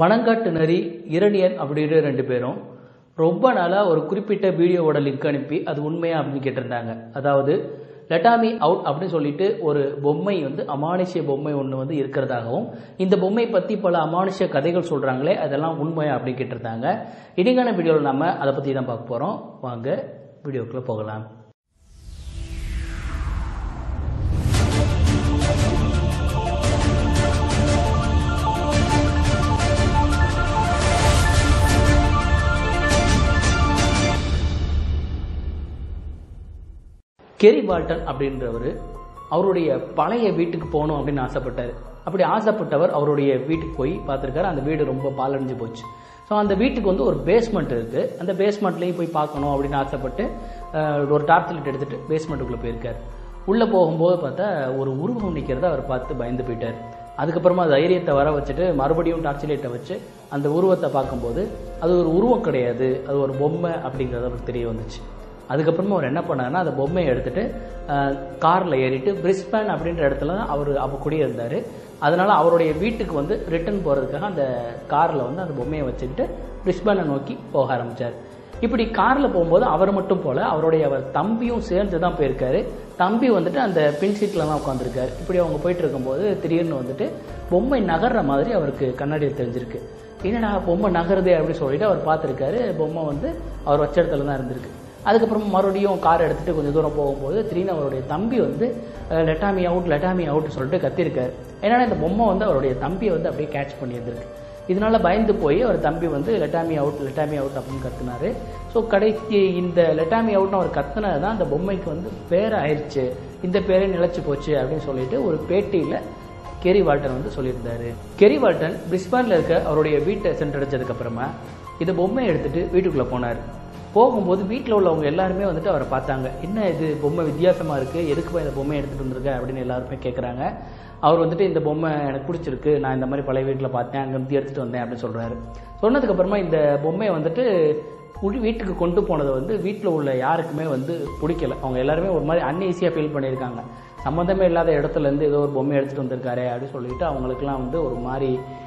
பனங்காட்டு நரி இரணியன் அப்படின்ற ரெண்டு பேரும் ரொம்ப நாளாக ஒரு குறிப்பிட்ட வீடியோவோட லிங்க் அனுப்பி அது உண்மையா அப்படின்னு கேட்டிருந்தாங்க அதாவது லெட்டாமி அவுட் அப்படின்னு சொல்லிட்டு ஒரு பொம்மை வந்து அமானுஷ்ய பொம்மை ஒன்று வந்து இருக்கிறதாகவும் இந்த பொம்மை பற்றி பல அமானுஷ்ய கதைகள் சொல்கிறாங்களே அதெல்லாம் உண்மையா அப்படின்னு கேட்டிருந்தாங்க இனிங்கான வீடியோவில் நம்ம அதை பற்றி தான் பார்க்க போகிறோம் வாங்க வீடியோக்குள்ளே போகலாம் கெரி பால்டன் அப்படின்றவர் அவருடைய பழைய வீட்டுக்கு போகணும் அப்படின்னு ஆசைப்பட்டார் அப்படி ஆசைப்பட்டவர் அவருடைய வீட்டுக்கு போய் பார்த்துருக்காரு அந்த வீடு ரொம்ப பாலடைஞ்சு போச்சு ஸோ அந்த வீட்டுக்கு வந்து ஒரு பேஸ்மெண்ட் இருக்குது அந்த பேஸ்மெண்ட்லேயும் போய் பார்க்கணும் அப்படின்னு ஆசைப்பட்டு அஹ், ஒரு டார்ச் லைட் எடுத்துட்டு பேஸ்மெண்ட்டுக்குள்ளே போயிருக்கார் உள்ளே போகும்போது பார்த்தா ஒரு உருவம் நிற்கிறத அவர் பார்த்து பயந்து போயிட்டார் அதுக்கப்புறமா தைரியத்தை வர வச்சுட்டு மறுபடியும் டார்ச் லைட்டை வச்சு அந்த உருவத்தை பார்க்கும்போது அது ஒரு உருவம் கிடையாது அது ஒரு பொம்மை அப்படிங்கிறது அவருக்கு தெரிய வந்துச்சு அதுக்கப்புறமா அவர் என்ன பண்ணாருன்னா அந்த பொம்மையை எடுத்துட்டு காரில் ஏறிட்டு பிரிஸ்பேன் அப்படின்ற இடத்துல தான் அவர் அப்போ குடியிருந்தார் அதனால அவருடைய வீட்டுக்கு வந்து ரிட்டர்ன் போகிறதுக்காக அந்த காரில் வந்து அந்த பொம்மையை வச்சுக்கிட்டு பிரிஸ்பேனை நோக்கி போக ஆரம்பித்தார் இப்படி காரில் போகும்போது அவர் மட்டும் போல அவருடைய அவர் தம்பியும் சேர்ந்து தான் போயிருக்காரு தம்பி வந்துட்டு அந்த பின் சீட்டில் தான் உட்காந்துருக்காரு இப்படி அவங்க போயிட்டு இருக்கும்போது திடீர்னு வந்துட்டு பொம்மை நகர்ற மாதிரி அவருக்கு கண்ணாடியில் தெரிஞ்சிருக்கு என்னடா பொம்மை நகருதே அப்படின்னு சொல்லிட்டு அவர் பார்த்துருக்காரு பொம்மை வந்து அவர் வச்ச இடத்துல தான் இருந்திருக்கு அதுக்கப்புறம் மறுபடியும் கார் எடுத்துட்டு கொஞ்சம் தூரம் போகும்போது திடீர்னு அவருடைய தம்பி வந்து லெட்டாமி அவுட் லெட்டாமி அவுட் சொல்லிட்டு கத்திருக்காரு ஏன்னா இந்த பொம்மை வந்து அவருடைய தம்பியை வந்து அப்படியே கேட்ச் பண்ணியிருந்திருக்கு இதனால பயந்து போய் அவர் தம்பி வந்து லெட்டாமி அவுட் லெட்டாமி அவுட் அப்படின்னு கத்துனாரு ஸோ கடைசி இந்த லெட்டாமி அவுட்னு அவர் கத்துனது தான் அந்த பொம்மைக்கு வந்து பேர் ஆயிடுச்சு இந்த பேரே நிலைச்சு போச்சு அப்படின்னு சொல்லிட்டு ஒரு பேட்டியில் கெரி வால்டன் வந்து சொல்லியிருந்தாரு கெரி வால்டன் பிரிஸ்பான்ல இருக்க அவருடைய வீட்டை சென்றடைஞ்சதுக்கு அப்புறமா இந்த பொம்மையை எடுத்துட்டு வீட்டுக்குள்ள போனார் போகும்போது வீட்டில் உள்ளவங்க எல்லாருமே வந்துட்டு அவரை பார்த்தாங்க என்ன இது பொம்மை வித்தியாசமா இருக்கு எதுக்குப்பா இந்த பொம்மையை எடுத்துட்டு வந்திருக்க அப்படின்னு எல்லாருமே கேட்குறாங்க அவர் வந்துட்டு இந்த பொம்மை எனக்கு பிடிச்சிருக்கு நான் இந்த மாதிரி பழைய வீட்டில் பார்த்தேன் அங்கேருந்து எடுத்துட்டு வந்தேன் அப்படின்னு சொல்றாரு சொன்னதுக்கு அப்புறமா இந்த பொம்மையை வந்துட்டு உள் வீட்டுக்கு கொண்டு போனதை வந்து வீட்டில் உள்ள யாருக்குமே வந்து பிடிக்கல அவங்க எல்லாருமே ஒரு மாதிரி அன்ஈஸியாக ஃபீல் பண்ணியிருக்காங்க சம்மந்தமே இல்லாத இடத்துல இருந்து ஏதோ ஒரு பொம்மை எடுத்துட்டு வந்திருக்காரு அப்படின்னு சொல்லிட்டு அவங்களுக்குலாம் வந்து ஒரு மாதிரி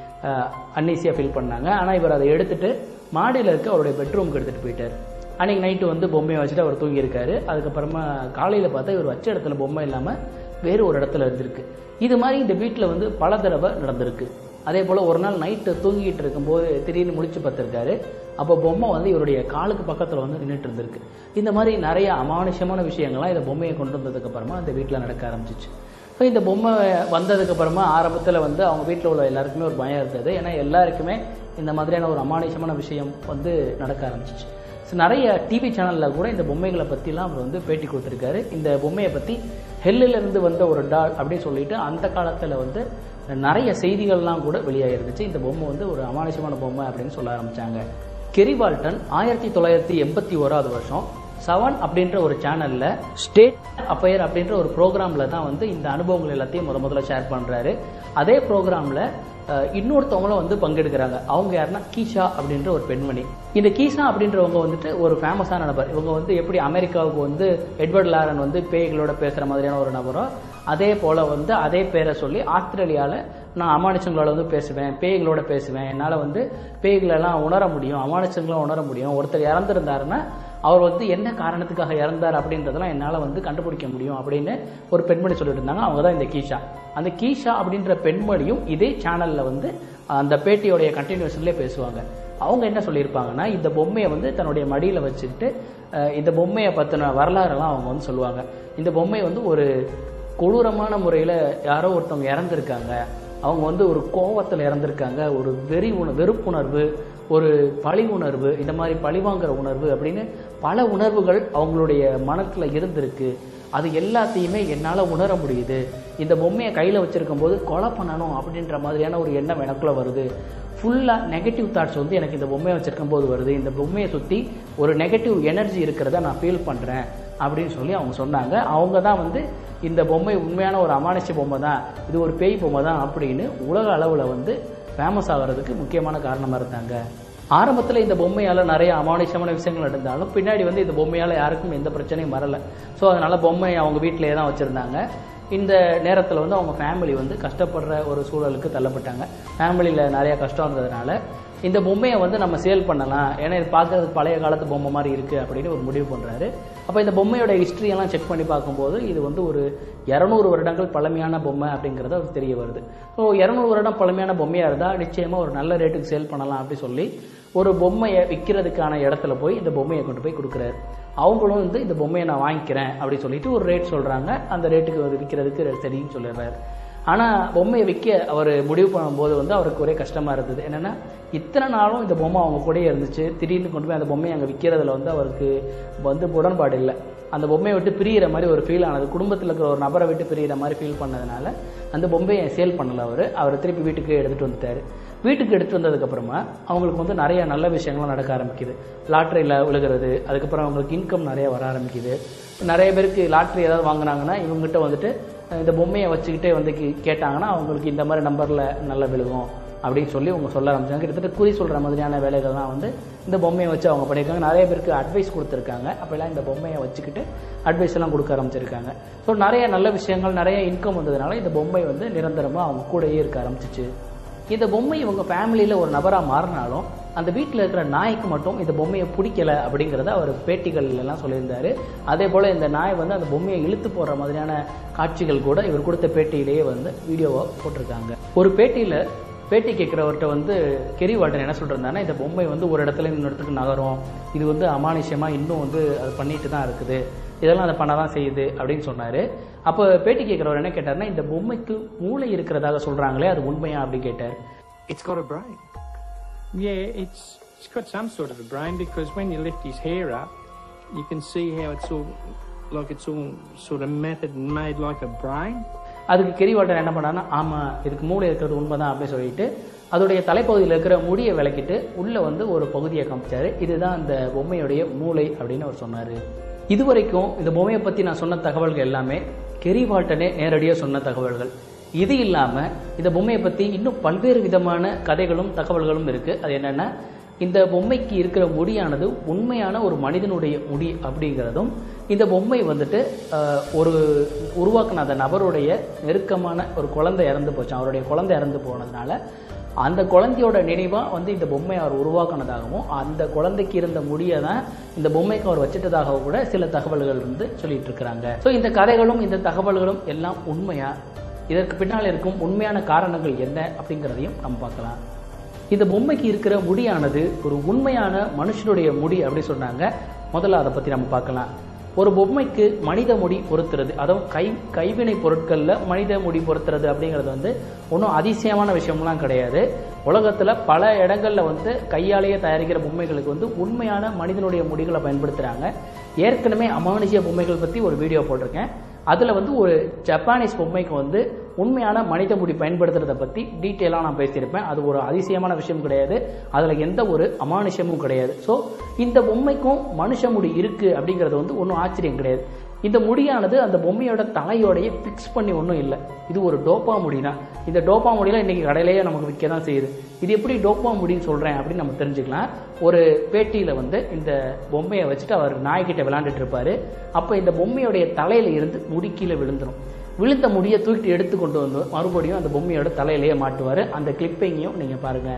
அன்ஈஸியாக ஃபீல் பண்ணாங்க ஆனால் இவர் அதை எடுத்துட்டு மாடியில் இருக்க அவருடைய பெட்ரூமுக்கு எடுத்துகிட்டு போயிட்டார் அன்னைக்கு நைட்டு வந்து பொம்மையை வச்சுட்டு அவர் தூங்கியிருக்காரு அதுக்கப்புறமா காலையில் பார்த்தா இவர் வச்ச இடத்துல பொம்மை இல்லாமல் வேறு ஒரு இடத்துல இருந்திருக்கு இது மாதிரி இந்த வீட்டில் வந்து பல தடவை நடந்திருக்கு அதே போல் ஒரு நாள் நைட்டு தூங்கிட்டு இருக்கும்போது திடீர்னு முழிச்சு பார்த்துருக்காரு அப்போ பொம்மை வந்து இவருடைய காலுக்கு பக்கத்தில் வந்து நின்றுட்டு இருந்திருக்கு இந்த மாதிரி நிறைய அமானுஷ்யமான விஷயங்கள்லாம் இந்த பொம்மையை கொண்டு வந்ததுக்கு அப்புறமா அந்த வீட்டில் நடக்க ஆரம்பிச்சிச்சு ஸோ இந்த பொம்மை வந்ததுக்கு அப்புறமா ஆரம்பத்தில் வந்து அவங்க வீட்டில் உள்ள எல்லாருக்குமே ஒரு பயம் இருந்தது ஏன்னா எல்லாருக்குமே இந்த மாதிரியான ஒரு அமானுஷ்யமான விஷயம் வந்து நடக்க ஆரம்பிச்சிச்சு ஸோ நிறைய டிவி சேனலில் கூட இந்த பொம்மைகளை பற்றிலாம் அவர் வந்து பேட்டி கொடுத்துருக்காரு இந்த பொம்மையை பற்றி ஹெல்லிலிருந்து வந்த ஒரு டால் அப்படின்னு சொல்லிட்டு அந்த காலத்தில் வந்து நிறைய செய்திகள்லாம் கூட வெளியாகிருந்துச்சு இந்த பொம்மை வந்து ஒரு அமானுஷ்யமான பொம்மை அப்படின்னு சொல்ல ஆரம்பிச்சாங்க கெரி வால்டன் ஆயிரத்தி தொள்ளாயிரத்தி எண்பத்தி ஓராவது வருஷம் செவன் அப்படின்ற ஒரு சேனல்ல ஸ்டேட் அப்பயர் அப்படின்ற ஒரு ப்ரோக்ராம்ல தான் வந்து இந்த அனுபவங்கள் எல்லாத்தையும் முத முதல்ல ஷேர் பண்றாரு அதே ப்ரோக்ராம்ல அஹ், இன்னொருத்தவங்களும் வந்து பங்கெடுக்கிறாங்க அவங்க யாருன்னா கீஷா அப்படின்ற ஒரு பெண்மணி இந்த கீஷா அப்படின்றவங்க வந்துட்டு ஒரு ஃபேமஸான நபர் இவங்க வந்து எப்படி அமெரிக்காவுக்கு வந்து எட்வர்ட் லாரன் வந்து பேய்களோட பேசுற மாதிரியான ஒரு நபரோ அதே போல வந்து அதே பேரை சொல்லி ஆஸ்திரேலியால நான் அமானுஷங்களோட வந்து பேசுவேன் பேய்களோட பேசுவேன் என்னால் வந்து பேய்களெல்லாம் உணர முடியும் அமானுஷங்களை உணர முடியும் ஒருத்தர் இறந்துருந்தாருன்னா அவர் வந்து என்ன காரணத்துக்காக இறந்தார் அப்படின்றதெல்லாம் என்னால் வந்து கண்டுபிடிக்க முடியும் அப்படின்னு ஒரு பெண்மணி சொல்லிட்டு இருந்தாங்க அவங்க தான் இந்த கீஷா அந்த கீஷா அப்படின்ற பெண்மணியும் இதே சேனலில் வந்து அந்த பேட்டியோடைய கண்டினியூஷன்லேயே பேசுவாங்க அவங்க என்ன சொல்லியிருப்பாங்கன்னா இந்த பொம்மையை வந்து தன்னுடைய மடியில் வச்சுக்கிட்டு அஹ், இந்த பொம்மையை பற்றின வரலாறெல்லாம் அவங்க வந்து சொல்லுவாங்க இந்த பொம்மை வந்து ஒரு கொடூரமான முறையில் யாரோ ஒருத்தவங்க இறந்துருக்காங்க அவங்க வந்து ஒரு கோவத்தில் இறந்துருக்காங்க ஒரு வெறி உண வெறுப்புணர்வு ஒரு பழி உணர்வு இந்த மாதிரி பழிவாங்குற உணர்வு அப்படின்னு பல உணர்வுகள் அவங்களுடைய மனத்தில் இருந்திருக்கு அது எல்லாத்தையுமே என்னால் உணர முடியுது இந்த பொம்மையை கையில் வச்சிருக்கும் போது கொலை பண்ணணும் அப்படின்ற மாதிரியான ஒரு எண்ணம் எனக்குள்ள வருது ஃபுல்லாக நெகட்டிவ் தாட்ஸ் வந்து எனக்கு இந்த பொம்மையை வச்சிருக்கும் போது வருது இந்த பொம்மையை சுற்றி ஒரு நெகட்டிவ் எனர்ஜி இருக்கிறத நான் ஃபீல் பண்ணுறேன் அப்படின்னு சொல்லி அவங்க சொன்னாங்க அவங்க தான் வந்து இந்த பொம்மை உண்மையான ஒரு அமானுஷ்ய பொம்மை தான் இது ஒரு பேய் பொம்மை தான் அப்படின்னு உலக அளவில் வந்து ஃபேமஸ் ஆகிறதுக்கு முக்கியமான காரணமாக இருந்தாங்க ஆரம்பத்தில் இந்த பொம்மையால் நிறைய அமானுஷ்யமான விஷயங்கள் நடந்தாலும் பின்னாடி வந்து இந்த பொம்மையால் யாருக்கும் எந்த பிரச்சனையும் வரல ஸோ அதனால பொம்மை அவங்க வீட்டிலேயே தான் வச்சுருந்தாங்க இந்த நேரத்தில் வந்து அவங்க ஃபேமிலி வந்து கஷ்டப்படுற ஒரு சூழலுக்கு தள்ளப்பட்டாங்க ஃபேமிலியில் நிறைய கஷ்டம் இருந்ததுனால இந்த பொம்மையை வந்து நம்ம சேல் பண்ணலாம் ஏன்னா இது பார்க்கறதுக்கு பழைய காலத்து பொம்மை மாதிரி இருக்குது அப்படின்னு ஒரு முடிவு பண்ணுறாரு அப்போ இந்த பொம்மையோட history எல்லாம் செக் பண்ணி பார்க்கும்போது இது வந்து ஒரு இரநூறு வருடங்கள் பழமையான பொம்மை அப்படிங்கிறது அவருக்கு தெரிய வருது ஸோ இரநூறு வருடம் பழமையான பொம்மையாக இருந்தால் நிச்சயமாக ஒரு நல்ல ரேட்டுக்கு சேல் பண்ணலாம் அப்படி சொல்லி ஒரு பொம்மையை விற்கிறதுக்கான இடத்துல போய் இந்த பொம்மையை கொண்டு போய் கொடுக்குறாரு அவங்களும் வந்து இந்த பொம்மையை நான் வாங்கிக்கிறேன் அப்படி சொல்லிட்டு ஒரு ரேட் சொல்கிறாங்க அந்த ரேட்டுக்கு அது விற்கிறதுக்கு சரின்னு சொல்லிடுறாரு ஆனால் பொம்மையை விற்க அவர் முடிவு பண்ணும்போது வந்து அவருக்கு ஒரே கஷ்டமாக இருந்தது என்னென்னா இத்தனை நாளும் இந்த பொம்மை அவங்க கூடயே இருந்துச்சு திடீர்னு கொண்டு போய் அந்த பொம்மையை அங்கே விற்கிறதுல வந்து அவருக்கு வந்து உடன்பாடு இல்லை அந்த பொம்மையை விட்டு பிரியிற மாதிரி ஒரு ஃபீல் ஆனது குடும்பத்தில் இருக்கிற ஒரு நபரை விட்டு பிரியிற மாதிரி ஃபீல் பண்ணதுனால அந்த பொம்மையை சேல் பண்ணல அவர் அவர் திருப்பி வீட்டுக்கு எடுத்துகிட்டு வந்துட்டார் வீட்டுக்கு எடுத்து வந்ததுக்கப்புறமா அவங்களுக்கு வந்து நிறைய நல்ல விஷயங்களும் நடக்க ஆரம்பிக்குது லாட்ரியில் விழுகிறது அதுக்கப்புறம் அவங்களுக்கு இன்கம் நிறைய வர ஆரம்பிக்குது நிறைய பேருக்கு லாட்ரி ஏதாவது வாங்குனாங்கன்னா இவங்ககிட்ட வந்துட்டு அஹ், இந்த பொம்மையை வச்சுக்கிட்டே வந்து கே- கேட்டாங்கன்னா அவங்களுக்கு இந்த மாதிரி நம்பரில் நல்லா விழுகும் அப்படின்னு சொல்லி அவங்க சொல்ல ஆரம்பிச்சாங்க கிட்டத்தட்ட குறி சொல்கிற மாதிரியான வேலைகள்லாம் வந்து இந்த பொம்மையை வச்சு அவங்க பண்ணியிருக்காங்க நிறைய பேருக்கு அட்வைஸ் கொடுத்துருக்காங்க அப்போல்லாம் இந்த பொம்மையை வச்சுக்கிட்டு அட்வைஸ் எல்லாம் கொடுக்க ஆரம்பிச்சிருக்காங்க ஸோ நிறைய நல்ல விஷயங்கள் நிறைய இன்கம் வந்ததுனால இந்த பொம்மை வந்து நிரந்தரமாக அவங்க கூடயே இருக்க ஆரம்பிச்சிச்சு இந்த பொம்மை இவங்க ஃபேமிலியில் ஒரு நபராக மாறினாலும் அந்த வீட்டில் இருக்கிற நாய்க்கு மட்டும் இந்த பொம்மையை பிடிக்கல அப்படிங்கிறத அவர் பேட்டிகள் எல்லாம் சொல்லியிருந்தாரு அதே போல் இந்த நாய் வந்து அந்த பொம்மையை இழுத்து போடுற மாதிரியான காட்சிகள் கூட இவர் கொடுத்த பேட்டியிலேயே வந்து வீடியோவாக போட்டிருக்காங்க ஒரு பேட்டியில் பேட்டி கேட்குறவர்கிட்ட வந்து கெரி வால்டன் என்ன சொல்லிருந்தாருன்னா இந்த பொம்மை வந்து ஒரு இடத்துல இன்னொரு இடத்துக்கு நகரும் இது வந்து அமானுஷ்யமாக இன்னும் வந்து அது பண்ணிட்டு தான் இருக்குது இதெல்லாம் அதை பண்ண தான் செய்யுது அப்படின்னு சொன்னார் அப்போ பேட்டி கேட்குறவர் என்ன கேட்டாருன்னா இந்த பொம்மைக்கு மூளை இருக்கிறதாக சொல்கிறாங்களே அது உண்மையா அப்படி கேட்டார் It's got a brain. Yeah, it's it's got some sort of a brain because when you lift his hair up, you can see how it's all like it's all sort of matted and made like a brain. அதுக்கு கெரிவாட்டன் என்ன பண்ணாருன்னா ஆமாம் இதுக்கு மூளை இருக்கிறது உண்மைதான் அப்படின்னு சொல்லிட்டு அதோடைய தலைப்பகுதியில் இருக்கிற முடியை விளக்கிட்டு உள்ளே வந்து ஒரு பகுதியை காமிச்சாரு இதுதான் அந்த பொம்மையுடைய மூளை அப்படின்னு அவர் சொன்னார் இதுவரைக்கும் இந்த பொம்மையை பற்றி நான் சொன்ன தகவல்கள் எல்லாமே கெரிவால்டனே நேரடியாக சொன்ன தகவல்கள் இது இல்லாமல் இந்த பொம்மையை பற்றி இன்னும் பல்வேறு விதமான கதைகளும் தகவல்களும் இருக்குது அது என்னென்னா இந்த பொம்மைக்கு இருக்கிற முடியானது உண்மையான ஒரு மனிதனுடைய முடி அப்படிங்கிறதும் இந்த பொம்மை வந்துட்டு ஆஹ், ஒரு உருவாக்குன அந்த நபருடைய நெருக்கமான ஒரு குழந்தை இறந்து போச்சு அவருடைய குழந்தை இறந்து போனதுனால அந்த குழந்தையோட நினைவாக வந்து இந்த பொம்மையை அவர் உருவாக்குனதாகவும் அந்த குழந்தைக்கு இருந்த முடியை தான் இந்த பொம்மைக்கு அவர் வச்சிட்டதாகவும் கூட சில தகவல்கள் வந்து சொல்லிட்டு இருக்கிறாங்க ஸோ இந்த கதைகளும் இந்த தகவல்களும் எல்லாம் உண்மையா இதற்கு பின்னால் இருக்கும் உண்மையான காரணங்கள் என்ன அப்படிங்கிறதையும் நம்ம பார்க்கலாம் இந்த பொம்மைக்கு இருக்கிற முடியானது ஒரு உண்மையான மனுஷனுடைய முடி அப்படி சொன்னாங்க முதல்ல அதை பற்றி நம்ம பார்க்கலாம் ஒரு பொம்மைக்கு மனித முடி பொருத்துறது அதுவும் கை கைவினை பொருட்களில் மனித முடி பொருத்துறது அப்படிங்கிறது வந்து ஒன்றும் அதிசயமான விஷயம்லாம் கிடையாது உலகத்தில் பல இடங்களில் வந்து கையாலேயே தயாரிக்கிற பொம்மைகளுக்கு வந்து உண்மையான மனிதனுடைய முடிகளை பயன்படுத்துகிறாங்க ஏற்கனவே அமானுஷ்ய பொம்மைகள் பற்றி ஒரு வீடியோ போட்டிருக்கேன் அதில் வந்து ஒரு ஜப்பானீஸ் பொம்மைக்கு வந்து உண்மையான மனித முடி பயன்படுத்துறதை பற்றி டீட்டெயிலாக நான் பேசியிருப்பேன் அது ஒரு அதிசயமான விஷயம் கிடையாது அதில் எந்த ஒரு அமானுஷ்யமும் கிடையாது ஸோ இந்த பொம்மைக்கும் மனுஷ முடி இருக்குது அப்படிங்கிறது வந்து ஒன்றும் ஆச்சரியம் கிடையாது இந்த முடியானது அந்த பொம்மையோட தலையோடைய ஃபிக்ஸ் பண்ணி ஒன்றும் இல்லை இது ஒரு டோப்பா முடி தான் இந்த டோப்பா முடியெல்லாம் இன்றைக்கி கடையிலேயே நமக்கு விற்க தான் செய்யுது இது எப்படி டோப்பா முடின்னு சொல்கிறேன் அப்படின்னு நம்ம தெரிஞ்சுக்கலாம் ஒரு பேட்டியில் வந்து இந்த பொம்மையை வச்சுட்டு அவர் நாய்கிட்ட விளாண்டுட்டு இருப்பாரு அப்போ இந்த பொம்மையோடைய தலையில இருந்து முடி கீழே விழுந்துரும் விழுந்த முடியை தூக்கிட்டு எடுத்து கொண்டு வந்து மறுபடியும் அந்த பொம்மையோட தலையிலேயே மாட்டுவார் அந்த கிளிப்பிங்கையும் நீங்கள் பாருங்கள்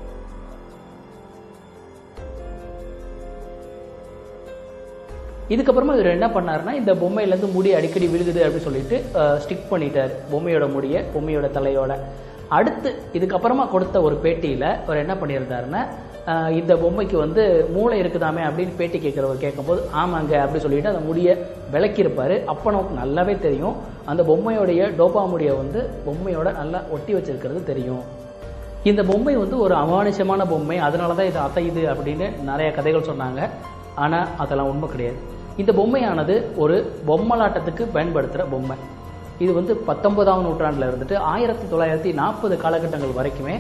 இதுக்கப்புறமா இவர் என்ன பண்ணாருன்னா இந்த பொம்மையிலேருந்து முடி அடிக்கடி விழுகுது அப்படின்னு சொல்லிட்டு ஸ்டிக் பண்ணிட்டார் பொம்மையோட முடியை பொம்மையோட தலையோட அடுத்து இதுக்கப்புறமா கொடுத்த ஒரு பேட்டியில் அவர் என்ன பண்ணியிருந்தாருன்னா அஹ், இந்த பொம்மைக்கு வந்து மூளை இருக்குதாமே அப்படின்னு பேட்டி கேட்குறவர் கேட்கும்போது ஆமாங்க அப்படி சொல்லிட்டு அந்த முடியை விளக்கியிருப்பாரு அப்போ நமக்கு நல்லாவே தெரியும் அந்த பொம்மையோடைய டோப்பா முடியை வந்து பொம்மையோட நல்லா ஒட்டி வச்சிருக்கிறது தெரியும் இந்த பொம்மை வந்து ஒரு அமானுஷமான பொம்மை அதனால தான் இது அசையுது அப்படின்னு நிறைய கதைகள் சொன்னாங்க ஆனால் அதெல்லாம் உண்மை கிடையாது இந்த பொம்மையானது ஒரு பொம்மலாட்டத்துக்கு பயன்படுத்துகிற பொம்மை இது வந்து பத்தொன்பதாம் நூற்றாண்டில் இருந்துட்டு ஆயிரத்தி தொள்ளாயிரத்தி நாற்பது காலகட்டங்கள் வரைக்குமே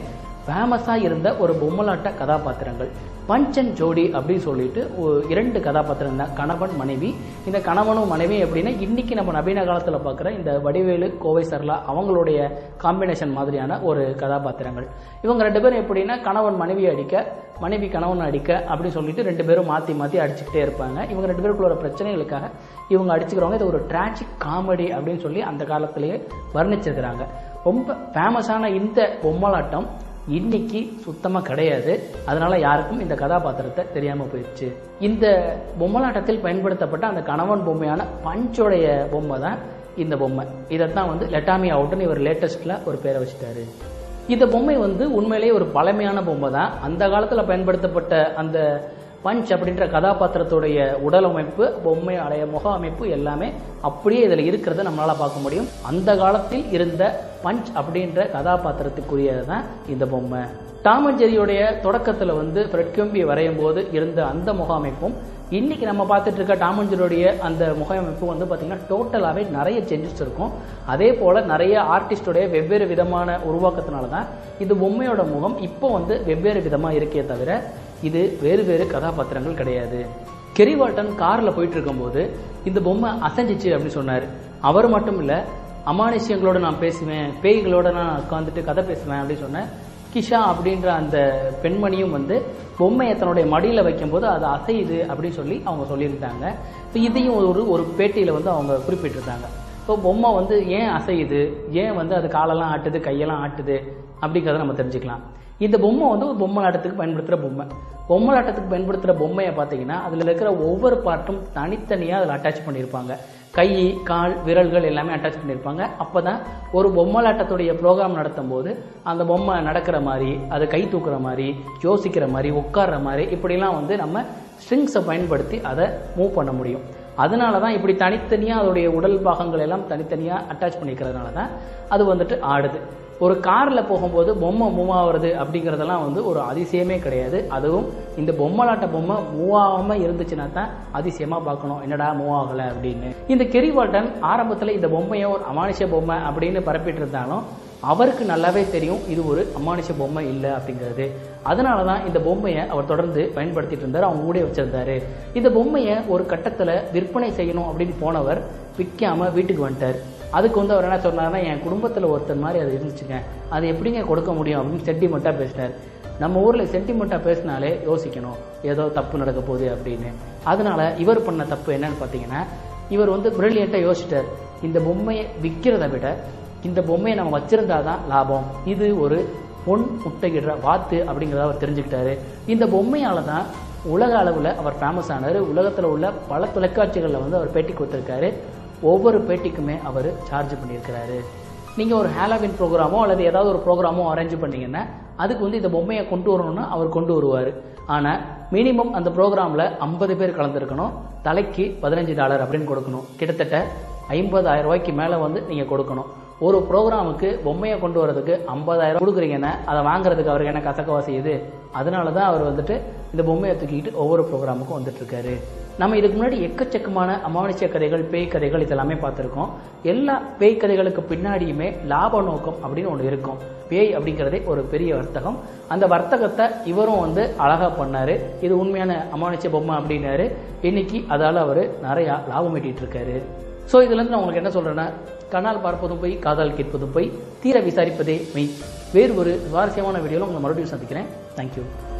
ஃபேமஸாக இருந்த ஒரு பொம்மலாட்ட கதாபாத்திரங்கள் பஞ்ச் அண்ட் ஜோடி அப்படின்னு சொல்லிட்டு ஒரு இரண்டு கதாபாத்திரம் தான் கணவன் மனைவி இந்த கணவனும் மனைவி எப்படின்னா இன்னைக்கு நம்ம நவீன காலத்தில் பார்க்குற இந்த வடிவேலு கோவை சர்லா அவங்களுடைய காம்பினேஷன் மாதிரியான ஒரு கதாபாத்திரங்கள் இவங்க ரெண்டு பேரும் எப்படின்னா கணவன் மனைவி அடிக்க மனைவி கணவன் அடிக்க அப்படின்னு சொல்லிட்டு ரெண்டு பேரும் மாற்றி மாற்றி அடிச்சுக்கிட்டே இருப்பாங்க இவங்க ரெண்டு பேருக்குள்ள பிரச்சனைகளுக்காக இவங்க அடிச்சுக்கிறவங்க இது ஒரு டிராஜிக் காமெடி அப்படின்னு சொல்லி அந்த காலத்திலேயே வர்ணிச்சிருக்கிறாங்க ரொம்ப ஃபேமஸான இந்த பொம்மலாட்டம் இன்னைக்கு சுத்தமாக கிடையாது அதனால யாருக்கும் இந்த கதாபாத்திரத்தை தெரியாமல் போயிடுச்சு இந்த பொம்மலாட்டத்தில் பயன்படுத்தப்பட்ட அந்த கணவன் பொம்மையான பஞ்சோடைய பொம்மை தான் இந்த பொம்மை இதைத்தான் வந்து லெட்டாமி அவுட்னு இவர் லேட்டஸ்ட்டில் ஒரு பேரை வச்சுட்டாரு இந்த பொம்மை வந்து உண்மையிலேயே ஒரு பழமையான பொம்மை தான் அந்த காலத்தில் பயன்படுத்தப்பட்ட அந்த பஞ்ச் அப்படின்ற கதாபாத்திரத்துடைய உடல் அமைப்பு பொம்மை அடைய முக அமைப்பு எல்லாமே அப்படியே இதில் இருக்கிறத நம்மளால பார்க்க முடியும் அந்த காலத்தில் இருந்த பஞ்ச் அப்படின்ற கதாபாத்திரத்துக்குரியது தான் இந்த பொம்மை டாம் அண்ட் ஜெரியுடைய தொடக்கத்தில் வந்து ஃப்ரெட் கம்பி வரையும் போது இருந்த அந்த முக அமைப்பும் இன்னைக்கு நம்ம பார்த்துட்டு இருக்க டாம் அண்ட் ஜெரியுடைய அந்த முக அமைப்பு வந்து பார்த்தீங்கன்னா டோட்டலாகவே நிறைய சேஞ்சஸ் இருக்கும் அதே போல் நிறைய ஆர்டிஸ்டோடைய வெவ்வேறு விதமான உருவாக்கத்தினால தான் இந்த பொம்மையோட முகம் இப்போ வந்து வெவ்வேறு விதமாக இருக்கே தவிர இது வேறு வேறு கதாபாத்திரங்கள் கிடையாது கெரிவால்டன் காரில் போயிட்டு இருக்கும்போது இந்த பொம்மை அசைஞ்சிச்சு அப்படின்னு சொன்னார் அவர் மட்டும் இல்லை அமானுஷ்யங்களோட நான் பேசுவேன் பேய்களோட நான் உட்காந்துட்டு கதை பேசுவேன் அப்படின்னு சொன்னேன் கிஷா அப்படின்ற அந்த பெண்மணியும் வந்து பொம்மையை தன்னுடைய மடியில் வைக்கும்போது அது அசையுது அப்படின்னு சொல்லி அவங்க சொல்லியிருந்தாங்க ஸோ இதையும் ஒரு ஒரு பேட்டியில் வந்து அவங்க குறிப்பிட்டிருந்தாங்க ஸோ பொம்மை வந்து ஏன் அசையுது ஏன் வந்து அது காலெல்லாம் ஆட்டுது கையெல்லாம் ஆட்டுது அப்படிங்கிறத நம்ம தெரிஞ்சுக்கலாம் இந்த பொம்மை வந்து ஒரு பொம்மலாட்டத்துக்கு பயன்படுத்துகிற பொம்மை பொம்மலாட்டத்துக்கு பயன்படுத்துகிற பொம்மையை பார்த்தீங்கன்னா அதில் இருக்கிற ஒவ்வொரு பார்ட்டும் தனித்தனியாக அதில் அட்டாச் பண்ணியிருப்பாங்க கை கால் விரல்கள் எல்லாமே அட்டாச் பண்ணியிருப்பாங்க அப்போ தான் ஒரு பொம்மலாட்டத்துடைய ப்ரோக்ராம் நடத்தும் போது அந்த பொம்மை நடக்கிற மாதிரி அது கை தூக்குற மாதிரி யோசிக்கிற மாதிரி உட்கார்ற மாதிரி இப்படிலாம் வந்து நம்ம ஸ்ட்ரிங்ஸை பயன்படுத்தி அதை மூவ் பண்ண முடியும் அதனால தான் இப்படி தனித்தனியாக அதோடைய உடல் பாகங்கள் எல்லாம் தனித்தனியாக அட்டாச் பண்ணிக்கிறதுனால தான் அது வந்துட்டு ஆடுது ஒரு காரில் போகும்போது பொம்மை மூவ் ஆகுறது அப்படிங்கிறதெல்லாம் வந்து ஒரு அதிசயமே கிடையாது அதுவும் இந்த பொம்மலாட்ட பொம்மை மூவ் ஆகாமல் இருந்துச்சுன்னா தான் அதிசயமாக பார்க்கணும் என்னடா மூவ் ஆகலை அப்படின்னு இந்த கெரிவால்டன் ஆரம்பத்தில் இந்த பொம்மையை ஒரு அமானுஷ பொம்மை அப்படின்னு பரப்பிட்டு இருந்தாலும் அவருக்கு நல்லாவே தெரியும் இது ஒரு அமானுஷ பொம்மை இல்லை அப்படிங்கிறது அதனால தான் இந்த பொம்மையை அவர் தொடர்ந்து பயன்படுத்திட்டு இருந்தார் அவங்க கூட வச்சிருந்தாரு இந்த பொம்மையை ஒரு கட்டத்தில் விற்பனை செய்யணும் அப்படின்னு போனவர் விற்காம வீட்டுக்கு வந்துட்டார் அதுக்கு வந்து அவர் என்ன சொன்னார்னா என் குடும்பத்தில் ஒருத்தர் மாதிரி அது இருந்துச்சுங்க அது எப்படிங்க கொடுக்க முடியும் அப்படின்னு சென்டிமெண்ட்டாக பேசினார் நம்ம ஊரில் சென்டிமெண்ட்டாக பேசினாலே யோசிக்கணும் ஏதோ தப்பு நடக்க போகுது அப்படின்னு அதனால இவர் பண்ண தப்பு என்னன்னு பார்த்தீங்கன்னா இவர் வந்து பிரில்லியண்ட்டாக யோசிச்சிட்டார் இந்த பொம்மையை விற்கிறத விட இந்த பொம்மையை நம்ம வச்சிருந்தா தான் லாபம் இது ஒரு பொன் முட்டையிடுற வாத்து அப்படிங்கிறத அவர் தெரிஞ்சுக்கிட்டாரு இந்த பொம்மையால தான் உலக அளவில் அவர் ஃபேமஸ் ஆனார் உலகத்தில் உள்ள பல தொலைக்காட்சிகளில் வந்து அவர் பேட்டி கொடுத்துருக்காரு ஒவ்வொரு பேட்டிக்குமே அவர் சார்ஜ் பண்ணியிருக்கிறாரு நீங்கள் ஒரு ஹாலோவின் ப்ரோக்ராமோ அல்லது ஏதாவது ஒரு ப்ரோக்ராமோ அரேஞ்ச் பண்ணீங்கன்னா அதுக்கு வந்து இந்த பொம்மையை கொண்டு வரணும்னா அவர் கொண்டு வருவார் ஆனால் மினிமம் அந்த ப்ரோக்ராமில் ஐம்பது பேர் கலந்துருக்கணும் தலைக்கு பதினஞ்சு டாலர் அப்படின்னு கொடுக்கணும் கிட்டத்தட்ட ஐம்பதாயிரம் ரூபாய்க்கு மேலே வந்து நீங்கள் கொடுக்கணும் ஒரு ப்ரோக்ராமுக்கு பொம்மையை கொண்டு வரதுக்கு ஐம்பதாயிரம் கொடுக்குறீங்கன்னா அதை வாங்குறதுக்கு அவருக்கு என்ன கசக்கவா செய்யுது அதனால தான் அவர் வந்துட்டு இந்த பொம்மையை தூக்கிட்டு ஒவ்வொரு ப்ரோக்ராமுக்கும் வந்துட்டு இருக்காரு நம்ம இதுக்கு முன்னாடி எக்கச்சக்கமான அமானுஷ்ய கதைகள் பேய் கதைகள் இதெல்லாமே பார்த்துருக்கோம் எல்லா பேய் கதைகளுக்கு பின்னாடியுமே லாப நோக்கம் அப்படின்னு ஒன்று இருக்கும் பேய் அப்படிங்கிறதே ஒரு பெரிய வர்த்தகம் அந்த வர்த்தகத்தை இவரும் வந்து அழகா பண்ணாரு இது உண்மையான அமானுஷ்ய பொம்மை அப்படின்னாரு இன்னைக்கு அதால அவர் நிறையா லாபம் ஈட்டிட்டு இருக்காரு ஸோ இதுலேருந்து நான் உங்களுக்கு என்ன சொல்கிறேன்னா கண்ணால் பார்ப்பதும் போய் காதால் கேட்பதும் போய் தீர விசாரிப்பதே மெய் வேறு ஒரு சுவாரஸ்யமான வீடியோவில் உங்களை மறுபடியும் சந்திக்கிறேன் தேங்க்யூ